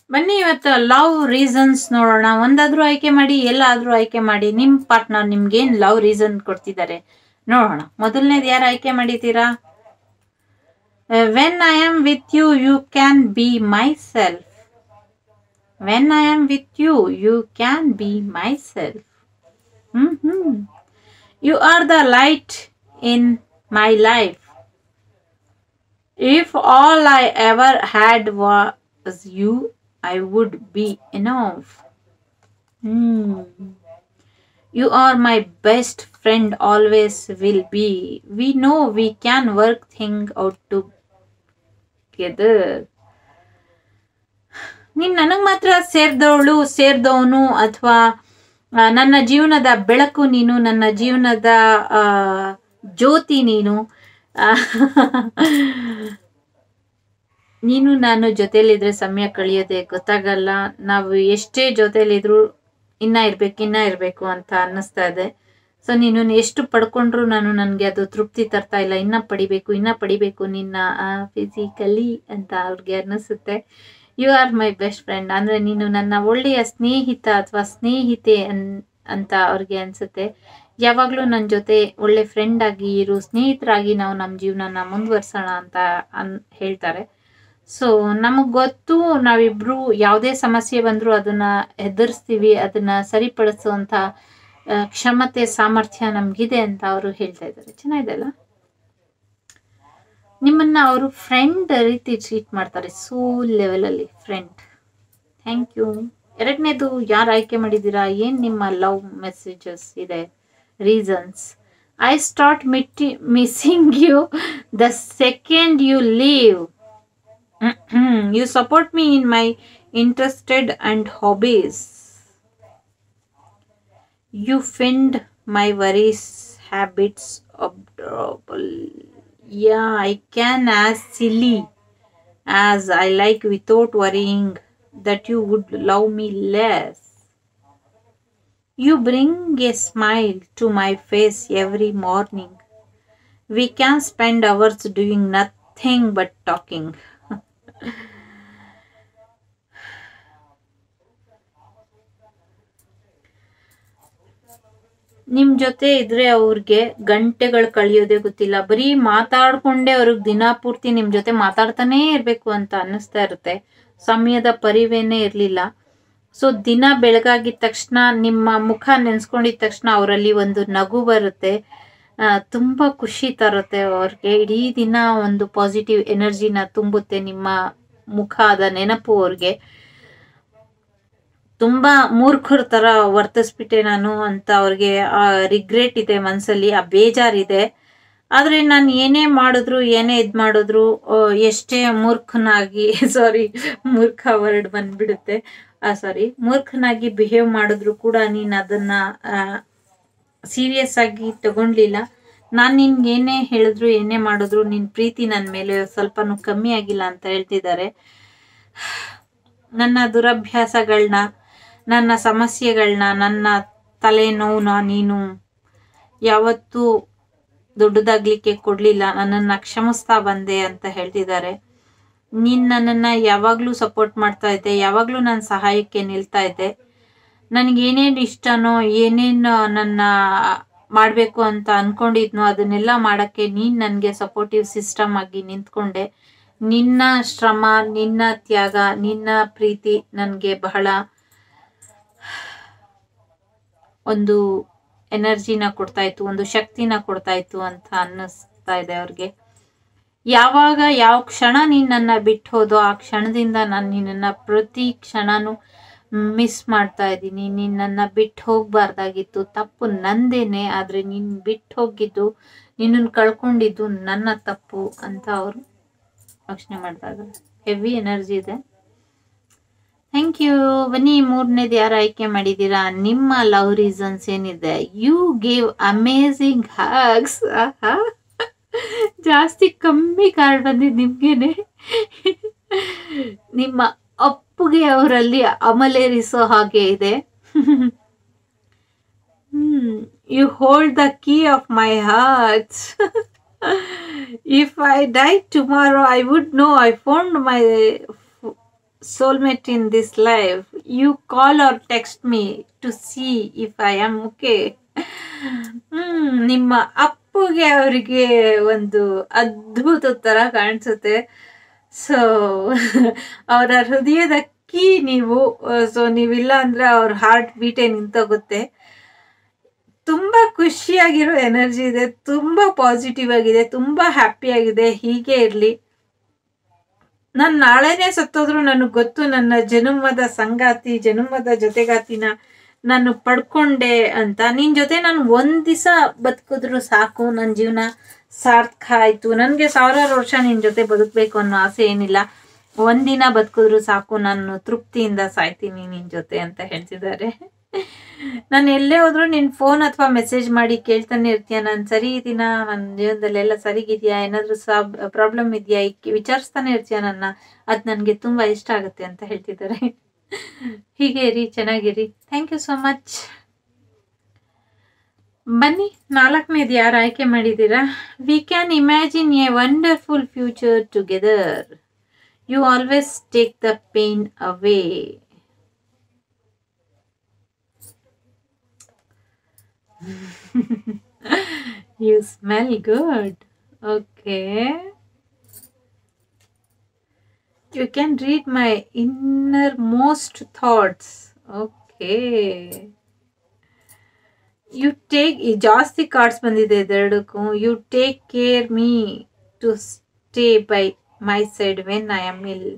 ಬನ್ನಿ ಇವತ್ತು love reasons ನೋಡೋಣ ಒಂದಾದ್ರೂ ಆಯ್ಕೆ ಮಾಡಿ ಎಲ್ಲಾದ್ರೂ ಆಯ್ಕೆ ಮಾಡಿ ನಿಮ್ ಪಾರ್ಟ್ನರ್ ನಿಮ್ಗೇನ್ ಲವ್ ರೀಸನ್ ಕೊಡ್ತಿದ್ದಾರೆ ನೋಡೋಣ ಮೊದಲನೇದು ಯಾರು ಆಯ್ಕೆ ಮಾಡಿದ್ದೀರಾ when I am with you you can be myself when I am with you you can be myself hmm hmm you are the light in my life If all I ever had was you, I would be enough. Hmm. You are my best friend, always will be. We know we can work things out together. ನೀನ್ ನನಗ್ ಮಾತ್ರ ಸೇರ್ದವಳು ಸೇರ್ದವನು ಅಥವಾ ನನ್ನ ಜೀವನದ ಬೆಳಕು ನೀನು ನನ್ನ ಜೀವನದ ಆ, ಜ್ಯೋತಿ ನೀನು ಆ, ನೀನು ನಾನು ಜೊತೆಲಿದ್ರೆ ಸಮಯ ಕಳೆಯೋದೇ ಗೊತ್ತಾಗಲ್ಲ ನಾವು ಎಷ್ಟೇ ಜೊತೆಲಿದ್ರು ಇನ್ನ ಇರ್ಬೇಕು ಇನ್ನ ಇರ್ಬೇಕು ಅಂತ ಅನ್ನಿಸ್ತಾ ಇದೆ ಸೊ ನೀನು ಎಷ್ಟು ಪಡ್ಕೊಂಡ್ರು ನಾನು ನನಗೆ ಅದು ತೃಪ್ತಿ ತರ್ತಾ ಇಲ್ಲ ಇನ್ನ ಪಡಿಬೇಕು ಇನ್ನ ಪಡಿಬೇಕು ನಿನ್ನ ಫಿಸಿಕಲಿ ಅಂತ ಅವ್ರಿಗೆ ಅನ್ನಿಸುತ್ತೆ you are my best friend ಅಂದ್ರೆ ನೀನು ನನ್ನ ಒಳ್ಳೆಯ ಸ್ನೇಹಿತ ಅಥವಾ ಸ್ನೇಹಿತೆ ಅನ್ ಅಂತ ಅವ್ರಿಗೆ ಅನ್ಸುತ್ತೆ ಯಾವಾಗಲೂ ನನ್ನ ಜೊತೆ ಒಳ್ಳೆ ಫ್ರೆಂಡ್ ಆಗಿ ಇರು ಸ್ನೇಹಿತರಾಗಿ ನಾವು ನಮ್ಮ ಜೀವನನ ಮುಂದುವರ್ಸೋಣ ಅಂತ ಅನ್ ಹೇಳ್ತಾರೆ ಸೊ ನಮಗೆ ಗೊತ್ತು ನಾವಿಬ್ರು ಯಾವುದೇ ಸಮಸ್ಯೆ ಬಂದರೂ ಅದನ್ನ ಎದುರಿಸ್ತೀವಿ ಅದನ್ನ ಸರಿಪಡಿಸುವಂತ ಆ, ಕ್ಷಮತೆ ಸಾಮರ್ಥ್ಯ ನಮಗಿದೆ ಅಂತ ಅವರು ಹೇಳ್ತಾ ಇದ್ದಾರೆ ಚೆನ್ನಾಗಿದೆ ಅಲ್ಲ ನಿಮ್ಮನ್ನ ಅವರು ಫ್ರೆಂಡ್ ರೀತಿ ಟ್ರೀಟ್ ಮಾಡ್ತಾರೆ ಸೋಲ್ ಲೆವೆಲಲ್ಲಿ ಫ್ರೆಂಡ್ ಥ್ಯಾಂಕ್ ಯು ಎರಡನೇದು ಯಾರು ಆಯ್ಕೆ ಮಾಡಿದ್ದೀರಾ ಏನು ನಿಮ್ಮ ಲವ್ ಮೆಸೇಜಸ್ ಇದೆ ರೀಸನ್ಸ್ ಐ ಸ್ಟಾರ್ಟ್ ಮಿಟ್ಟಿ missing you the second you leave you support me in my interested and hobbies. You find my worries, habits adorable. Yeah, I can as silly as I like without worrying that you would love me less. You bring a smile to my face every morning. We can spend hours doing nothing but talking. ನಿಮ್ ಜೊತೆ ಇದ್ರೆ ಅವ್ರಿಗೆ ಗಂಟೆಗಳು ಕಳಿಯೋದೇ ಗೊತ್ತಿಲ್ಲ ಬರೀ ಮಾತಾಡ್ಕೊಂಡೇ ಅವ್ರಿಗೆ ದಿನ ಪೂರ್ತಿ ನಿಮ್ ಜೊತೆ ಮಾತಾಡ್ತಾನೇ ಇರ್ಬೇಕು ಅಂತ ಅನ್ನಿಸ್ತಾ ಇರುತ್ತೆ ಸಮಯದ ಪರಿವೇನೇ ಇರ್ಲಿಲ್ಲ ಸೊ ದಿನ ಬೆಳಗಾಗಿದ ತಕ್ಷಣ ನಿಮ್ಮ ಮುಖ ನೆನ್ಸ್ಕೊಂಡಿದ ತಕ್ಷಣ ಅವರಲ್ಲಿ ಒಂದು ನಗು ಬರುತ್ತೆ ಆ, ತುಂಬಾ ಖುಷಿ ತರುತ್ತೆ ಅವ್ರಿಗೆ ಇಡೀ ದಿನ ಒಂದು ಪಾಸಿಟಿವ್ ಎನರ್ಜಿನ ತುಂಬುತ್ತೆ ನಿಮ್ಮ ಮುಖದ ನೆನಪು ಅವ್ರಿಗೆ ತುಂಬಾ ಮೂರ್ಖರ ತರ ವರ್ತಿಸ್ಬಿಟ್ಟೆ ನಾನು ಅಂತ ಅವ್ರಿಗೆ ಆ ರಿಗ್ರೆಟ್ ಇದೆ ಮನ್ಸಲ್ಲಿ ಆ ಬೇಜಾರಿದೆ ಆದ್ರೆ ನಾನು ಏನೇ ಮಾಡಿದ್ರು ಏನೇ ಇದ್ ಮಾಡಿದ್ರು ಆ, ಎಷ್ಟೇ ಮೂರ್ಖನಾಗಿ ಸಾರಿ ಮೂರ್ಖ ವರ್ಡ್ ಬಂದ್ಬಿಡುತ್ತೆ ಸಾರಿ ಮೂರ್ಖನಾಗಿ ಬಿಹೇವ್ ಮಾಡಿದ್ರು ಕೂಡ ನೀನ್ ಅದನ್ನ ಸೀರಿಯಸ್ ಆಗಿ ತಗೊಂಡ್ಲಿಲ್ಲ ನಾನ್ ನಿನ್ಗೆ ಏನೇ ಹೇಳಿದ್ರು ಏನೇ ಮಾಡಿದ್ರು ನಿನ್ ಪ್ರೀತಿ ನನ್ನ ಮೇಲೆ ಸ್ವಲ್ಪನೂ ಕಮ್ಮಿ ಆಗಿಲ್ಲ ಅಂತ ಹೇಳ್ತಿದ್ದಾರೆ ನನ್ನ ದುರಭ್ಯಾಸಗಳನ್ನ ನನ್ನ ಸಮಸ್ಯೆಗಳನ್ನ ನನ್ನ ತಲೆನೋವನ್ನ ನೀನು ಯಾವತ್ತೂ ದೊಡ್ಡದಾಗ್ಲಿಕ್ಕೆ ಕೊಡ್ಲಿಲ್ಲ ನನ್ನನ್ನ ಕ್ಷಮಿಸ್ತಾ ಬಂದೆ ಅಂತ ಹೇಳ್ತಿದ್ದಾರೆ ನೀನ್ ನನ್ನನ್ನ ಯಾವಾಗ್ಲೂ ಸಪೋರ್ಟ್ ಮಾಡ್ತಾ ಇದ್ದೆ ಯಾವಾಗ್ಲೂ ನನ್ನ ಸಹಾಯಕ್ಕೆ ನಿಲ್ತಾ ಇದ್ದೆ ನನಗೆ ಏನೇನು ಇಷ್ಟನೋ ಏನೇನು ನನ್ನ ಮಾಡಬೇಕು ಅಂತ ಅನ್ಕೊಂಡಿದ್ನೋ ಅದನ್ನೆಲ್ಲ ಮಾಡಕ್ಕೆ ನೀನ್ ನನಗೆ ಸಪೋರ್ಟಿವ್ ಸಿಸ್ಟಮ್ ಆಗಿ ನಿಂತ್ಕೊಂಡೆ ನಿನ್ನ ಶ್ರಮ ನಿನ್ನ ತ್ಯಾಗ ನಿನ್ನ ಪ್ರೀತಿ ನನಗೆ ಬಹಳ ಒಂದು ಎನರ್ಜಿನ ಕೊಡ್ತಾ ಇತ್ತು ಒಂದು ಶಕ್ತಿನ ಕೊಡ್ತಾ ಇತ್ತು ಅಂತ ಅನ್ನಿಸ್ತಾ ಇದೆ ಅವ್ರಿಗೆ ಯಾವಾಗ ಯಾವ ಕ್ಷಣ ನೀನ್ ನನ್ನ ಬಿಟ್ಟು ಹೋದೋ ಆ ಕ್ಷಣದಿಂದ ನಾನು ನಿನ್ನನ್ನ ಪ್ರತಿ ಕ್ಷಣನೂ ಮಿಸ್ ಮಾಡ್ತಾ ಇದ್ದೀನಿ ನೀನ್ ನನ್ನ ಬಿಟ್ಟು ಹೋಗ್ಬಾರ್ದಾಗಿತ್ತು ತಪ್ಪು ನಂದೇನೆ ಆದ್ರೆ ನೀನ್ ಬಿಟ್ಟು ಹೋಗಿದ್ದು ನಿನ್ನನ್ನು ಕಳ್ಕೊಂಡಿದ್ದು ನನ್ನ ತಪ್ಪು ಅಂತ ಅವರು ಯೋಚನೆ ಮಾಡಿದಾಗ ಹೆವಿ ಎನರ್ಜಿ ಇದೆ ಥ್ಯಾಂಕ್ ಯು ಬನ್ನಿ ಮೂರನೇದು ಯಾರು ಆಯ್ಕೆ ಮಾಡಿದ್ದೀರಾ ನಿಮ್ಮ ಲವ್ ರೀಸನ್ಸ್ ಏನಿದೆ ಯು ಗೇವ್ ಅಮೇಝಿಂಗ್ ಹ್ಯಾಗ್ಸ್ ಜಾಸ್ತಿ ಕಮ್ಮಿ ಕಾರ್ಡ್ ಬಂದಿದ್ದು ನಿಮ್ಗೇನೆ ನಿಮ್ಮ ಅಪ್ಪುಗೆ ಅವರಲ್ಲಿ ಅಮಲೇರಿಸೋ ಹಾಗೆ ಇದೆ hmm you hold the key of my heart if I die tomorrow I would know I found my soulmate in this life, you call or text me to see if I am okay. Hmm ನಿಮ್ಮ ಅಪ್ಪುಗೆ ಅವರಿಗೆ ಒಂದು ಅದ್ಭುತ ತರ ಕಾಣಿಸುತ್ತೆ so ಅವರ ಹೃದಯದ key ನೀವು ಸೊ ನೀವಿಲ್ಲ ಅಂದ್ರೆ ಅವ್ರ ಹಾರ್ಟ್ ಬೀಟೇ ನಿಂತೋಗುತ್ತೆ ತುಂಬಾ ಖುಷಿಯಾಗಿರೋ ಎನರ್ಜಿ ಇದೆ ತುಂಬಾ ಪಾಸಿಟಿವ್ ಆಗಿದೆ ತುಂಬಾ ಹ್ಯಾಪಿ ಆಗಿದೆ ಹೀಗೆ ಇರ್ಲಿ ನಾನು ನಾಳೆನೇ ಸತ್ತೋದ್ರು ನನಗೆ ಗೊತ್ತು ನನ್ನ ಜನುಮದ ಸಂಗಾತಿ ಜನುಮದ ಜೊತೆಗಾತಿನ ನಾನು ಪಡ್ಕೊಂಡೆ ಅಂತ ನಿನ್ ಜೊತೆ ನಾನು ಒಂದ್ ದಿವಸ ಬದುಕಿದ್ರು ಸಾಕು ನನ್ನ ಜೀವನ ಸಾರ್ಥಕ ಆಯ್ತು ನನಗೆ ಸಾವಿರಾರು ವರ್ಷ ನಿನ್ ಜೊತೆ ಬದುಕಬೇಕು ಅನ್ನೋ ಆಸೆ ಏನಿಲ್ಲ ಒಂದಿನ ಬದುಕಿದ್ರು ಸಾಕು ನಾನು ತೃಪ್ತಿಯಿಂದ ಸಾಯ್ತೀನಿ ನಿನ್ ಜೊತೆ ಅಂತ ಹೇಳ್ತಿದ್ದಾರೆ ನಾನು ಎಲ್ಲೇ ಹೋದ್ರು ನಿನ್ ಫೋನ್ ಅಥವಾ ಮೆಸೇಜ್ ಮಾಡಿ ಕೇಳ್ತಾನೆ ಇರ್ತೀಯ ನಾನು ಸರಿ ಇದೀನ ನನ್ನ ಜೀವನದಲ್ಲೆಲ್ಲ ಸರಿಗಿದ್ಯಾ ಏನಾದ್ರೂ ಸಬ್ ಪ್ರಾಬ್ಲಮ್ ಇದೆಯಾ ವಿಚಾರಿಸ್ತಾನೆ ಇರ್ತೀಯ ನನ್ನ ಅದ್ ನನ್ಗೆ ತುಂಬಾ ಇಷ್ಟ ಆಗುತ್ತೆ ಅಂತ ಹೇಳ್ತಿದ್ದಾರೆ ಹೀಗೆ ಇರಿ ಚೆನ್ನಾಗಿರಿ ಥ್ಯಾಂಕ್ ಯು ಸೋ ಮಚ್ ಬನ್ನಿ ನಾಲ್ಕನೇದು ಯಾರು ಆಯ್ಕೆ ಮಾಡಿದ್ದೀರಾ we can imagine a wonderful future together you always take the pain away you smell good. Okay. You can read my innermost thoughts. Okay. You take ಜಾಸ್ತಿ ಕಾರ್ಡ್ಸ್ ಬಂದಿದೆ ಇದೆರಡಕ್ಕೂ you take care me to stay by my side when I am ill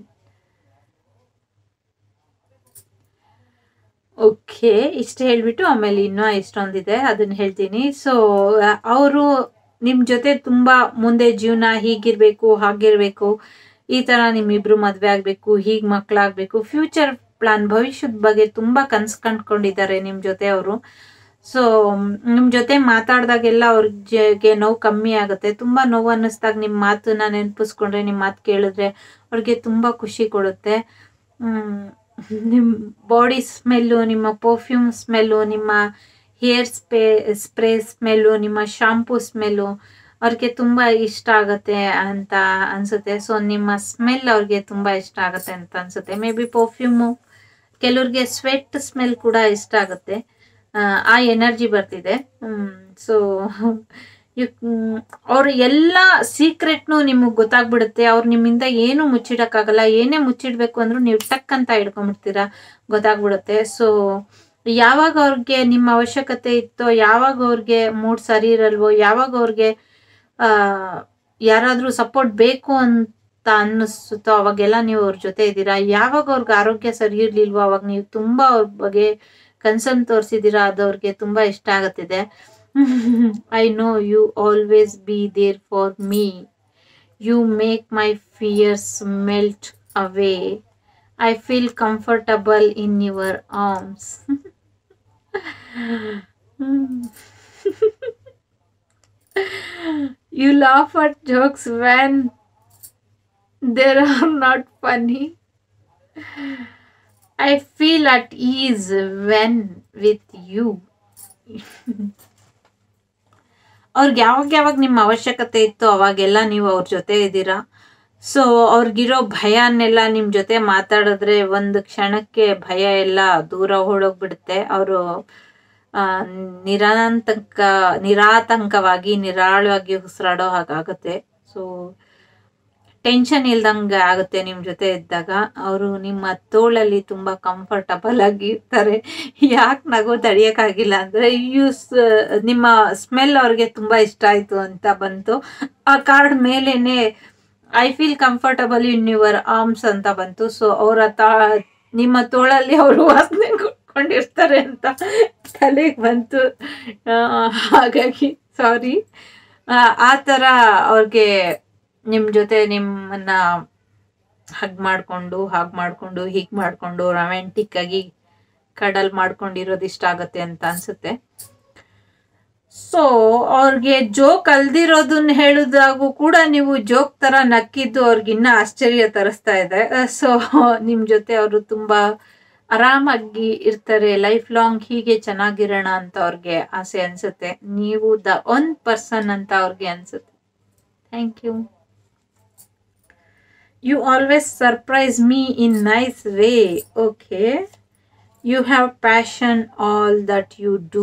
okay ಇಷ್ಟು ಹೇಳ್ಬಿಟ್ಟು ಆಮೇಲೆ ಇನ್ನೂ ಇಷ್ಟೊಂದಿದೆ ಅದನ್ನ ಹೇಳ್ತೀನಿ so ಅವರು ನಿಮ್ಮ ಜೊತೆ ತುಂಬ ಮುಂದೆ ಜೀವನ ಹೀಗಿರ್ಬೇಕು ಹಾಗಿರ್ಬೇಕು ಈ ಥರ ನಿಮ್ಮಿಬ್ರು ಮದುವೆ ಆಗಬೇಕು ಹೀಗೆ ಮಕ್ಕಳಾಗಬೇಕು ಫ್ಯೂಚರ್ ಪ್ಲಾನ್ ಭವಿಷ್ಯದ ಬಗ್ಗೆ ತುಂಬ ಕನ್ಸು ಕಂಡ್ಕೊಂಡಿದ್ದಾರೆ ನಿಮ್ಮ ಜೊತೆ ಅವರು ಸೊ ನಿಮ್ಮ ಜೊತೆ ಮಾತಾಡಿದಾಗೆಲ್ಲ ಅವ್ರಿಗೆ ನೋವು ಕಮ್ಮಿ ಆಗುತ್ತೆ ತುಂಬ ನೋವು ಅನ್ನಿಸ್ದಾಗ ನಿಮ್ಮ ಮಾತನ್ನ ನೆನಪಿಸ್ಕೊಂಡ್ರೆ ನಿಮ್ಮ ಮಾತು ಕೇಳಿದ್ರೆ ಅವ್ರಿಗೆ ತುಂಬ ಖುಷಿ ಕೊಡುತ್ತೆ ನಿಮ್ಮ ಬಾಡಿ ಸ್ಮೆಲ್ಲು ನಿಮ್ಮ ಪರ್ಫ್ಯೂಮ್ ಸ್ಮೆಲ್ಲು ನಿಮ್ಮ ಹೇರ್ ಸ್ಪೇ ಸ್ಪ್ರೇ ಸ್ಮೆಲ್ಲು ನಿಮ್ಮ ಶಾಂಪೂ ಸ್ಮೆಲ್ಲು ಅವ್ರಿಗೆ ತುಂಬ ಇಷ್ಟ ಆಗುತ್ತೆ ಅಂತ ಅನ್ಸುತ್ತೆ ಸೊ ನಿಮ್ಮ ಸ್ಮೆಲ್ ಅವ್ರಿಗೆ ತುಂಬ ಇಷ್ಟ ಆಗುತ್ತೆ ಅಂತ ಅನ್ಸುತ್ತೆ ಮೇ ಬಿ ಪರ್ಫ್ಯೂಮು ಕೆಲವ್ರಿಗೆ ಸ್ವೆಟ್ ಸ್ಮೆಲ್ ಕೂಡ ಇಷ್ಟ ಆಗುತ್ತೆ ಆ ಎನರ್ಜಿ ಬರ್ತಿದೆ ಸೊ ಯು ಅವ್ರ ಎಲ್ಲ ಸೀಕ್ರೆಟ್ನು ನಿಮಗೆ ಗೊತ್ತಾಗ್ಬಿಡುತ್ತೆ ಅವ್ರು ನಿಮ್ಮಿಂದ ಏನು ಮುಚ್ಚಿಡಕ್ಕಾಗಲ್ಲ ಏನೇ ಮುಚ್ಚಿಡ್ಬೇಕು ಅಂದ್ರೂ ನೀವು ಟಕ್ ಅಂತ ಹಿಡ್ಕೊಂಡ್ಬಿಡ್ತೀರಾ ಗೊತ್ತಾಗ್ಬಿಡುತ್ತೆ ಸೊ ಯಾವಾಗ ಅವ್ರಿಗೆ ನಿಮ್ಮ ಅವಶ್ಯಕತೆ ಇತ್ತೋ ಯಾವಾಗ ಅವ್ರಿಗೆ ಮೂಡ್ ಸರಿ ಇರಲ್ವೋ ಯಾವಾಗ ಅವ್ರಿಗೆ ಯಾರಾದರೂ ಸಪೋರ್ಟ್ ಬೇಕು ಅಂತ ಅನ್ನಿಸುತ್ತೋ ಅವಾಗೆಲ್ಲ ನೀವು ಅವ್ರ ಜೊತೆ ಇದ್ದೀರಾ ಯಾವಾಗ ಅವ್ರಿಗೆ ಆರೋಗ್ಯ ಸರಿ ಇರ್ಲಿಲ್ವೋ ಅವಾಗ ನೀವು ತುಂಬಾ ಅವ್ರ ಬಗ್ಗೆ ಕನ್ಸರ್ನ್ ತೋರಿಸಿದ್ದೀರಾ ಅದು ಅವ್ರಿಗೆ ತುಂಬಾ ಇಷ್ಟ ಆಗತ್ತಿದೆ I know you always be there for me you make my fears melt away I feel comfortable in your arms you laugh at jokes when they are not funny. I feel at ease when with you. ಅವ್ರಿಗೆ ಯಾವಾಗ ಯಾವಾಗ ನಿಮ್ಮ ಅವಶ್ಯಕತೆ ಇತ್ತು ಅವಾಗೆಲ್ಲ ನೀವು ಅವ್ರ ಜೊತೆ ಇದ್ದೀರಾ ಸೊ ಅವ್ರಿಗಿರೋ ಭಯನೆಲ್ಲ ನಿಮ್ಮ ಜೊತೆ ಮಾತಾಡಿದ್ರೆ ಒಂದು ಕ್ಷಣಕ್ಕೆ ಭಯ ಎಲ್ಲ ದೂರ ಓಡೋಗ್ಬಿಡುತ್ತೆ ಅವರು ನಿರಾತಂಕ ನಿರಾತಂಕವಾಗಿ ನಿರಾಳವಾಗಿ ಉಸಿರಾಡೋ ಹಾಗಾಗುತ್ತೆ ಸೊ ಟೆನ್ಷನ್ ಇಲ್ದಂಗೆ ಆಗುತ್ತೆ ನಿಮ್ಮ ಜೊತೆ ಇದ್ದಾಗ ಅವರು ನಿಮ್ಮ ತೋಳಲ್ಲಿ ತುಂಬ ಕಂಫರ್ಟಬಲ್ ಆಗಿ ಇರ್ತಾರೆ ಯಾಕೆ ನಗು ತಡಿಯೋಕ್ಕಾಗಿಲ್ಲ ಅಂದರೆ ಯೂಸ್ ನಿಮ್ಮ ಸ್ಮೆಲ್ ಅವ್ರಿಗೆ ತುಂಬ ಇಷ್ಟ ಆಯಿತು ಅಂತ ಬಂತು ಆ ಕಾರ್ಡ್ ಮೇಲೇನೆ I feel comfortable in your arms ಅಂತ ಬಂತು ಸೊ ಅವರ ತಾ ನಿಮ್ಮ ತೋಳಲ್ಲಿ ಅವರು ವಾಸನೆ ಕೊಂಡಿರ್ತಾರೆ ಅಂತ ತಲೆಗೆ ಬಂತು ಹಾಗಾಗಿ ಸಾರಿ ಆ ಥರ ಅವ್ರಿಗೆ ನಿಮ್ಮ ಜೊತೆ ನಿಮ್ಮನ್ನ ಹಗ್ ಮಾಡಿಕೊಂಡು ಹಾಗೆ ಮಾಡಿಕೊಂಡು ಹೀಗೆ ಮಾಡಿಕೊಂಡು ರೊಮ್ಯಾಂಟಿಕ್ ಆಗಿ ಕಡಲ್ ಮಾಡ್ಕೊಂಡಿರೋದು ಇಷ್ಟ ಆಗುತ್ತೆ ಅಂತ ಅನ್ಸುತ್ತೆ ಸೊ ಅವ್ರಿಗೆ ಜೋಕ್ ಅಲ್ದಿರೋದನ್ನ ಹೇಳಿದಾಗೂ ಕೂಡ ನೀವು ಜೋಕ್ ತರ ನಕ್ಕಿದ್ದು ಅವ್ರಿಗಿನ್ನ ಆಶ್ಚರ್ಯ ತರಿಸ್ತಾ ಇದೆ ಸೊ ನಿಮ್ ಜೊತೆ ಅವರು ತುಂಬಾ ಆರಾಮಾಗಿ ಇರ್ತಾರೆ ಲೈಫ್ ಲಾಂಗ್ ಹೀಗೆ ಚೆನ್ನಾಗಿರೋಣ ಅಂತ ಅವ್ರಿಗೆ ಆಸೆ ಅನ್ಸುತ್ತೆ ನೀವು ದ ಒನ್ ಪರ್ಸನ್ ಅಂತ ಅವ್ರಿಗೆ ಅನ್ಸುತ್ತೆ thank you you always surprise me in nice way okay you have passion all that you do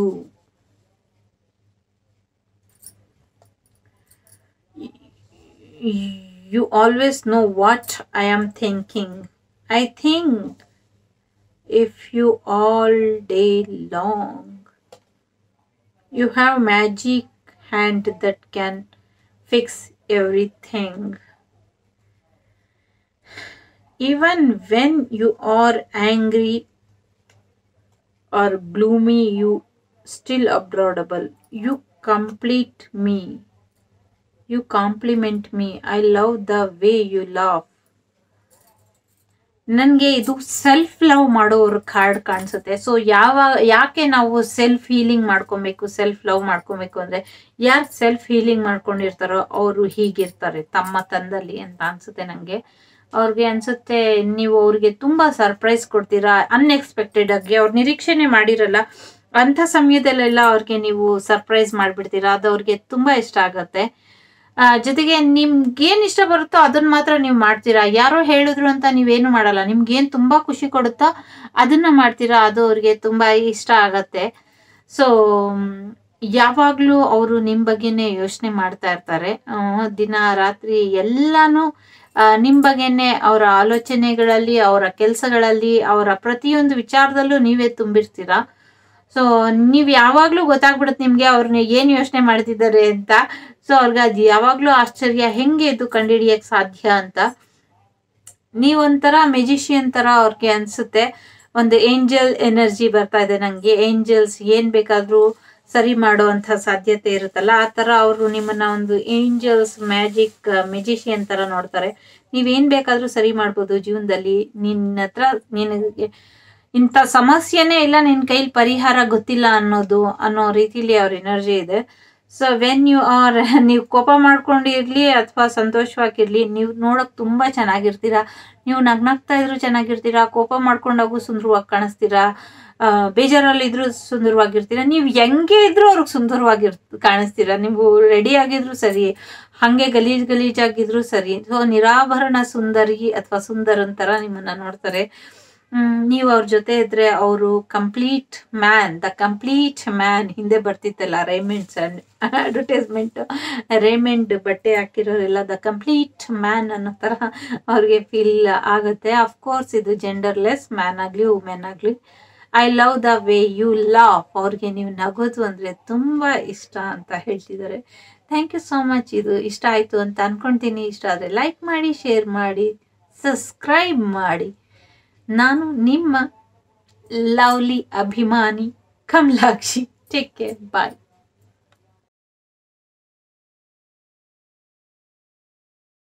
you always know what I am thinking. I think if you all day long. You have magic hand that can fix everything. Even when you are angry or gloomy, you still upbraidable. You complete me. You compliment me. I love the way you laugh. ನನಗೆ ಇದು self love ಮಾಡೋರು card ಕಾಣಿಸುತ್ತೆ so ಯಾವ ಯಾಕೆ ನಾವು self healing ಮಾಡ್ಕೊಬೇಕು self love ಮಾಡ್ಕೊಬೇಕು ಅಂದ್ರೆ ಯಾರು ಸೆಲ್ಫ್ ಹೀಲಿಂಗ್ ಮಾಡ್ಕೊಂಡಿರ್ತಾರೋ ಅವರು ಹೀಗಿರ್ತಾರೆ ತಮ್ಮ ತಂದಲ್ಲಿ ಅಂತ ಅನ್ಸುತ್ತೆ ನಂಗೆ ಅವ್ರಿಗೆ ಅನ್ಸುತ್ತೆ ನೀವು ಅವ್ರಿಗೆ ತುಂಬಾ ಸರ್ಪ್ರೈಸ್ ಕೊಡ್ತೀರಾ ಅನ್ಎಕ್ಸ್ಪೆಕ್ಟೆಡ್ ಆಗಿ ಅವ್ರು ನಿರೀಕ್ಷೆನೆ ಮಾಡಿರಲ್ಲ ಅಂತ ಸಮಯದಲ್ಲೆಲ್ಲ ಅವ್ರಿಗೆ ನೀವು ಸರ್ಪ್ರೈಸ್ ಮಾಡ್ಬಿಡ್ತೀರಾ ಅದು ಅವ್ರಿಗೆ ತುಂಬಾ ಇಷ್ಟ ಆಗತ್ತೆ ಆ, ಜೊತೆಗೆ ನಿಮ್ಗೇನ್ ಇಷ್ಟ ಬರುತ್ತೋ ಅದನ್ನ ಮಾತ್ರ ನೀವು ಮಾಡ್ತೀರಾ ಯಾರೋ ಹೇಳಿದ್ರು ಅಂತ ನೀವೇನು ಮಾಡಲ್ಲ ನಿಮ್ಗೇನ್ ತುಂಬಾ ಖುಷಿ ಕೊಡುತ್ತೋ ಅದನ್ನ ಮಾಡ್ತೀರಾ ಅದು ಅವ್ರಿಗೆ ತುಂಬಾ ಇಷ್ಟ ಆಗತ್ತೆ ಸೊ ಯಾವಾಗ್ಲೂ ಅವರು ನಿಮ್ ಬಗ್ಗೆನೇ ಯೋಚನೆ ಮಾಡ್ತಾ ಇರ್ತಾರೆ ಆ, ದಿನ ರಾತ್ರಿ ಎಲ್ಲಾನು ಆ, ನಿಮ್ ಬಗ್ಗೆನೆ ಅವರ ಆಲೋಚನೆಗಳಲ್ಲಿ ಅವರ ಕೆಲಸಗಳಲ್ಲಿ ಅವರ ಪ್ರತಿಯೊಂದು ವಿಚಾರದಲ್ಲೂ ನೀವೇ ತುಂಬಿರ್ತೀರಾ ಸೊ ನೀವ್ ಯಾವಾಗ್ಲೂ ಗೊತ್ತಾಗ್ಬಿಡುತ್ತೆ ನಿಮ್ಗೆ ಅವ್ರನ್ನ ಏನ್ ಯೋಚನೆ ಮಾಡ್ತಿದ್ದಾರೆ ಅಂತ ಸೊ ಅವ್ರಿಗೆ ಅದು ಯಾವಾಗ್ಲೂ ಆಶ್ಚರ್ಯ ಹೆಂಗೆ ಇದು ಕಂಡುಹಿಡಿಯಕ್ ಸಾಧ್ಯ ಅಂತ ನೀವೊಂಥರ ಮೆಜಿಷಿಯನ್ ತರ ಅವ್ರಿಗೆ ಅನ್ಸುತ್ತೆ ಒಂದು ಏಂಜಲ್ ಎನರ್ಜಿ ಬರ್ತಾ ಇದೆ ನಂಗೆ ಏಂಜಲ್ಸ್ ಏನ್ ಬೇಕಾದ್ರೂ ಸರಿ ಮಾಡುವಂತ ಸಾಧ್ಯತೆ ಇರುತ್ತಲ್ಲ ಆ ತರ ಅವರು ನಿಮ್ಮನ್ನ ಒಂದು ಏಂಜಲ್ಸ್ ಮ್ಯಾಜಿಕ್ ಮೆಜಿಷಿಯನ್ ತರ ನೋಡ್ತಾರೆ ನೀವೇನ್ ಬೇಕಾದ್ರೂ ಸರಿ ಮಾಡ್ಬೋದು ಜೀವನದಲ್ಲಿ ನಿನ್ನ ಹತ್ರ ನಿನಗೆ ಇಂಥ ಸಮಸ್ಯೆನೇ ಇಲ್ಲ ನಿನ್ ಕೈಲಿ ಪರಿಹಾರ ಗೊತ್ತಿಲ್ಲ ಅನ್ನೋದು ಅನ್ನೋ ರೀತಿಲಿ ಅವ್ರ ಎನರ್ಜಿ ಇದೆ ಸೊ ವೆನ್ ಯು ಆರ್ ನೀವು ಕೋಪ ಮಾಡ್ಕೊಂಡಿರ್ಲಿ ಅಥವಾ ಸಂತೋಷವಾಗಿರ್ಲಿ ನೀವು ನೋಡಕ್ ತುಂಬಾ ಚೆನ್ನಾಗಿರ್ತೀರಾ ನೀವು ನಗ್ನಗ್ತಾ ಇದ್ರು ಚೆನ್ನಾಗಿರ್ತೀರಾ ಕೋಪ ಮಾಡ್ಕೊಂಡಾಗೂ ಸುಂದರವಾಗಿ ಕಾಣಿಸ್ತೀರಾ ಆ, ಬೇಜಾರಲ್ಲಿದ್ರು ಸುಂದರವಾಗಿರ್ತೀರಾ ನೀವು ಹೆಂಗೆ ಇದ್ರು ಅವ್ರಿಗೆ ಸುಂದರವಾಗಿರ್ ಕಾಣಿಸ್ತೀರಾ ನೀವು ರೆಡಿ ಆಗಿದ್ರು ಸರಿ ಹಂಗೆ ಗಲೀಜ್ ಗಲೀಜಾಗಿದ್ರು ಸರಿ ಸೊ ನಿರಾಭರಣ ಸುಂದರಿ ಅಥವಾ ಸುಂದರನ್ ತರ ನಿಮ್ಮನ್ನ ನೋಡ್ತಾರೆ ಹ್ಮ್, ನೀವು ಅವ್ರ ಜೊತೆ ಇದ್ರೆ ಅವರು complete man the complete man ಹಿಂದೆ ಬರ್ತಿತ್ತಲ್ಲ ರೈಮೆಂಡ್ಸ್ ಅಂಡ್ ಅಡ್ವರ್ಟೈಸ್ಮೆಂಟ್ ರೇಮೆಂಡ್ ಬಟ್ಟೆ ಹಾಕಿರೋರೆಲ್ಲ ದ ಕಂಪ್ಲೀಟ್ ಮ್ಯಾನ್ ಅನ್ನೋ ತರ ಅವ್ರಿಗೆ ಫೀಲ್ ಆಗುತ್ತೆ ಅಫ್ಕೋರ್ಸ್ ಇದು ಜೆಂಡರ್ಲೆಸ್ ಮ್ಯಾನ್ ಆಗ್ಲಿ ವುಮೆನ್ ಆಗ್ಲಿ I love the way you laugh ಅವ್ರಿಗೆ ನೀವು ನಗೋದು ಅಂದ್ರೆ ತುಂಬಾ ಇಷ್ಟ ಅಂತ ಹೇಳ್ತಿದ್ದಾರೆ ಥ್ಯಾಂಕ್ ಯು ಸೋ ಮಚ್ ಇದು ಇಷ್ಟ ಆಯ್ತು ಅಂತ ಅನ್ಕೊಂತೀನಿ ಇಷ್ಟ ಆದ್ರೆ ಲೈಕ್ ಮಾಡಿ ಶೇರ್ ಮಾಡಿ ಸಬ್ಸ್ಕ್ರೈಬ್ ಮಾಡಿ ನಾನು ನಿಮ್ಮ ಲವ್ಲಿ ಅಭಿಮಾನಿ ಕಮಲಾಕ್ಷಿ ಟೇಕ್ ಕೇರ್ ಬಾಯ್